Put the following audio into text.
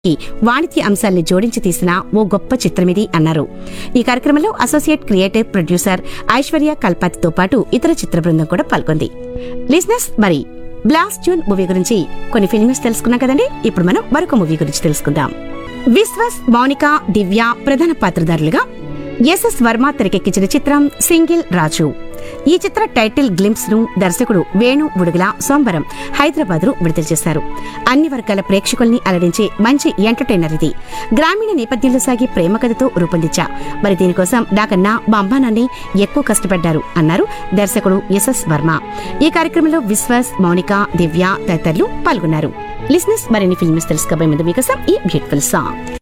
కి వాణిజ్య అంశాల్ని జోడించి తీసిన ఓ గొప్ప చిత్రమిది అన్నారు ఈ కార్యక్రమంలో అసోసియేట్ క్రియేటివ్ ప్రొడ్యూసర్ ఐశ్వర్య కల్పాతితో పాటు ఇతర చిత్ర బృందం కూడా పాల్గొంది లిజినెస్ మరి బ్లాస్ట్ జూన్ మూవీ గురించి కొన్ని ఫిల్మ్స్ తెలుసుకున్నాం కదండి ఇప్పుడు మనం మరొక మూవీ గురించి తెలుసుకుందాం విశ్వాస్ మౌనిక దివ్య ప్రధాన పాత్రధారులుగా ఎస్ఎస్ వర్మ తెరకెక్కించిన చిత్రం సింగిల్ రాజు ఈ చిత్ర టైటిల్ గ్లింప్స్ ను దర్శకుడు వేణు ఉడుగుల సోమవారం హైదరాబాద్ లో విడుదల చేశారు అన్ని వర్గాల ప్రేక్షకుల్ని అలరించే మంచి ఎంటర్టైనర్ ఇది గ్రామీణ నేపథ్యంలో సాగే ప్రేమ కథతో రూపొందించా మరి దీనికోసం నాకన్నా మా అమ్మా నాన్నే ఎక్కువ కష్టపడ్డారు అన్నారు దర్శకుడు ఎస్ఎస్ వర్మ ఈ కార్యక్రమంలో విశ్వాస్ మౌనిక దివ్య తదితరులు పాల్గొన్నారు లిసినెస్ మరిన్ని ఫిల్మ్స్ తెలుసుకోబోయే ముందు మీకోసం ఈ బ్యూటిఫుల్ సాంగ్